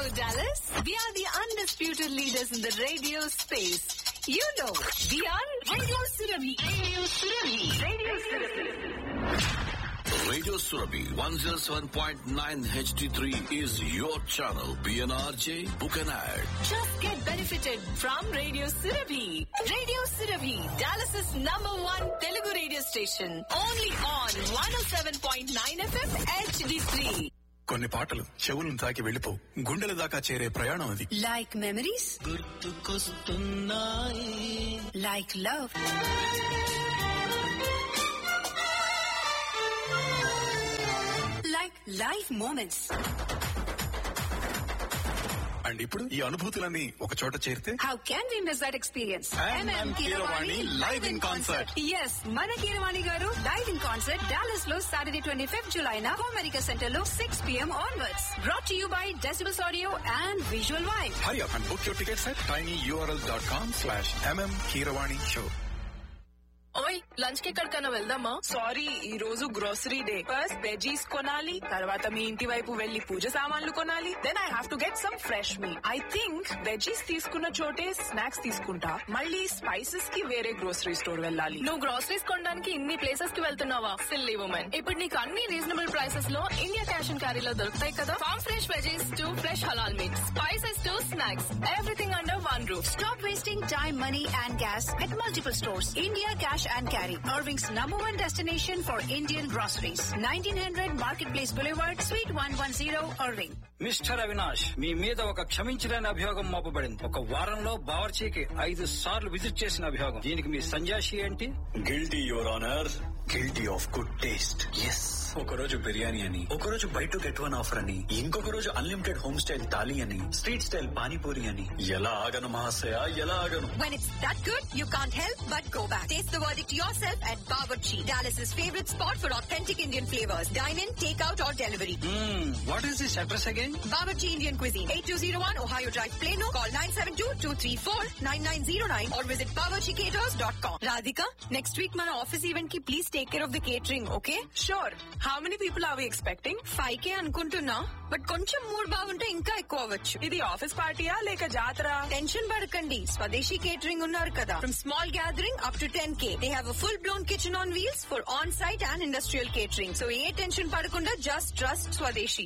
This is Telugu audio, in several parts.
Dallas? We are the undisputed leaders in the radio space. You know, we are Radio Surabhi. Radio Surabhi. Radio Surabhi. Radio Surabhi 107.9 HD3 is your channel. PNRJ, book an ad. Just get benefited from Radio Surabhi. Radio Surabhi, Dallas's number one Telugu radio station. Only on 107.9 FM HD3. కొన్ని పాటలు చెవులను తాకి వెళ్ళిపో గుండెల దాకా చేరే ప్రయాణం అది Like memories? Like love? Like life moments. And ఇప్పుడు ఈ అనుభూతులన్నీ ఒక చోట చేరితే How can we miss that experience? MM Keeravani live in concert. Yes, మన Keeravani garu live in concert Dallas లో సాటర్డే ట్వంటీ ఫిఫ్త్ జులై నా అమెరికా సెంటర్ లో six PM onwards brought you by decibels audio and visual wife hurry up and book your tickets at tiny URL dot com slash MM Keeravani show ఓయ్ లంచ్ కి ఎక్కడికైనా వెళ్దామా సారీ ఈ రోజు గ్రోసరీ డే ఫస్ట్ వెజీస్ కొనాలి తర్వాత మీ ఇంటి వైపు వెళ్లి పూజ సామాన్లు కొనాలి then I have to get some fresh meat I think veggies తీసుకున్న చోటే స్నాక్స్ తీసుకుంటా మళ్ళీ స్పైసెస్ కి వేరే గ్రోసరీ స్టోర్ వెళ్ళాలి నువ్వు గ్రోసరీస్ కొనడానికి ఇన్ని ప్లేసెస్ కి వెళ్తున్నావా సిల్లీ ఉమెన్ ఇప్పుడు నీకు అన్ని రీజనబుల్ ప్రైసెస్ లో ఇండియా క్యాష్ అండ్ క్యారీలో దొరుకుతాయి కదా farm fresh veggies to fresh halal meat spices to snacks everything under one roof Stop wasting time, money, and gas at multiple stores. India Cash and Carry, Irving's number one destination for Indian groceries. 1900 Marketplace Boulevard, Suite 110, Irving. Mister Avinash మీ మీద ఒక క్షమించలేని అభియోగం మోపబడింది ఒక వారంలో బావర్చీకి ఐదు సార్లు విజిట్ చేసిన అభియోగం దీనికి మీ సంజాషి ఏంటి guilty your honour guilty of good taste yes ఒక రోజు బిర్యానీ అని ఒక రోజు buy two get one offer అని ఇంకొక రోజు అన్లిమిటెడ్ హోమ్ స్టైల్ థాలీ అని స్ట్రీట్ స్టైల్ పానీపూరి అని ఎలా ఆగను మహాశయ ఎలా ఆగను When it's that good, you can't help but go back. Taste the verdict yourself at Bawarchi, Dallas's favorite spot for authentic Indian flavors. Dine in, take out, or delivery. What is this address again Bawarchi Indian Cuisine, 8201 Ohio Drive, Plano. Call 972-234-9909 or visit bawarchicaters.com. Radhika, next week మన ఆఫీస్ ఈవెంట్ కి please take care of the catering okay sure how many people are we expecting five K అనుకుంటున్నా బట్ కొంచెం మూడ్ బాగుంటే ఇంకా ఎక్కువ అవ్వచ్చు ఇది ఆఫీస్ పార్టీయా లేక జాతర టెన్షన్ పడకండి స్వదేశీ కేటరింగ్ ఉన్నారు కదా from small gathering up to ten K they have full blown kitchen on wheels for on site and industrial catering so ఏ టెన్షన్ పడకుండా just trust Swadeshi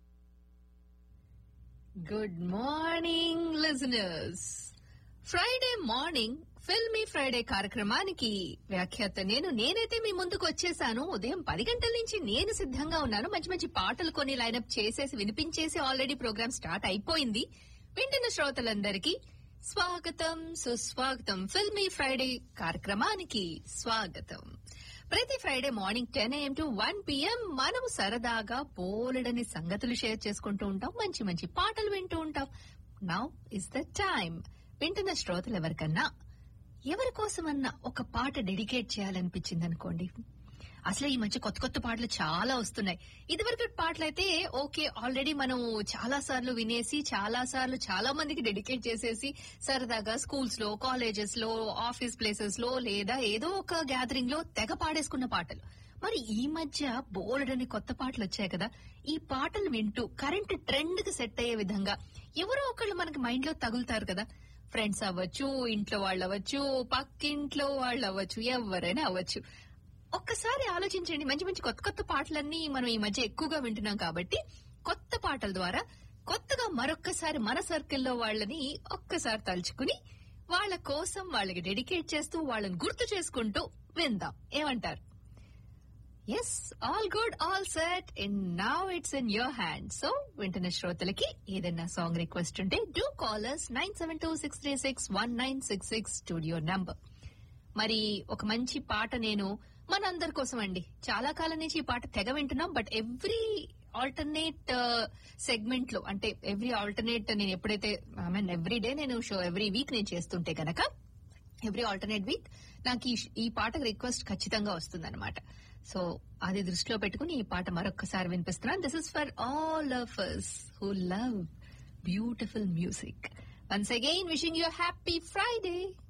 good morning listeners Friday morning filmy Friday కార్యక్రమానికి వ్యాఖ్యాత నేను నేనైతే మీ ముందుకు వచ్చేసాను ఉదయం పది గంటల నుంచి నేను సిద్ధంగా ఉన్నాను మంచి మంచి పాటలు కొన్ని లైనప్ చేసేసి వినిపించేసి ఆల్రెడీ ప్రోగ్రామ్ స్టార్ట్ అయిపోయింది వింటున్న శ్రోతలందరికీ స్వాగతం సుస్వాగతం ఫిల్మీ ఫ్రైడే కార్యక్రమానికి స్వాగతం ప్రతి Friday morning ten AM to one PM మనం సరదాగా బోలెడని సంగతులు షేర్ చేసుకుంటూ ఉంటాం మంచి మంచి పాటలు వింటూ ఉంటాం నౌ ఇస్ ద టైం వింటున్న శ్రోతలు ఎవరికన్నా ఎవరి కోసమన్నా ఒక పాట డెడికేట్ చేయాలనిపించింది అనుకోండి అసలు ఈ మధ్య కొత్త కొత్త పాటలు చాలా వస్తున్నాయి ఇదివరకు పాటలు అయితే ఓకే ఆల్రెడీ మనం చాలా సార్లు వినేసి చాలా సార్లు చాలా మందికి డెడికేట్ చేసేసి సరదాగా స్కూల్స్ లో కాలేజెస్ లో ఆఫీస్ ప్లేసెస్ లో లేదా ఏదో ఒక గ్యాదరింగ్ లో తెగ పాడేసుకున్న పాటలు మరి ఈ మధ్య బోల్డని కొత్త పాటలు వచ్చాయి కదా ఈ పాటలు వింటూ కరెంట్ ట్రెండ్ కి సెట్ అయ్యే విధంగా ఎవరో ఒకళ్ళు మనకి మైండ్ లో తగులుతారు కదా ఫ్రెండ్స్ అవ్వచ్చు ఇంట్లో వాళ్ళు అవ్వచ్చు పక్కింట్లో వాళ్ళు అవ్వచ్చు ఎవరైనా అవ్వచ్చు ఒక్కసారి ఆలోచించండి మంచి మంచి కొత్త కొత్త పాటలన్నీ మనం ఈ మధ్య ఎక్కువగా వింటున్నాం కాబట్టి కొత్త పాటల ద్వారా కొత్తగా మరొక్కసారి మన సర్కిల్లో వాళ్ళని ఒక్కసారి తలుచుకుని వాళ్ళ కోసం వాళ్ళకి డెడికేట్ చేస్తూ వాళ్ళని గుర్తు చేసుకుంటూ విందాం ఏమంటారు yes all good all set in now it's in your hand so వింటున్న శ్రోతలకి ఏదైనా సాంగ్ రిక్వెస్ట్ ఉంటే do callers nine seven two six three six one nine six six studio number మరి ఒక మంచి పాట నేను మనందరి కోసం అండి చాలా కాలం నుంచి ఈ పాట తెగ వింటున్నాం బట్ ఎవ్రీ ఆల్టర్నేట్ సెగ్మెంట్ లో అంటే ఎవ్రీ ఆల్టర్నేట్ నేను ఎప్పుడైతే ఐ మీన్ ఎవ్రీ డే నేను షో ఎవ్రీ వీక్ నేను చేస్తుంటే గనక ఎవ్రీ ఆల్టర్నేట్ వీక్ నాకు ఈ ఈ పాటకు రిక్వెస్ట్ ఖచ్చితంగా వస్తుందన్నమాట సో అది దృష్టిలో పెట్టుకుని ఈ పాట మరొక్కసారి వినిపిస్తున్నాను this is for all of us who love beautiful music once again wishing you happy Friday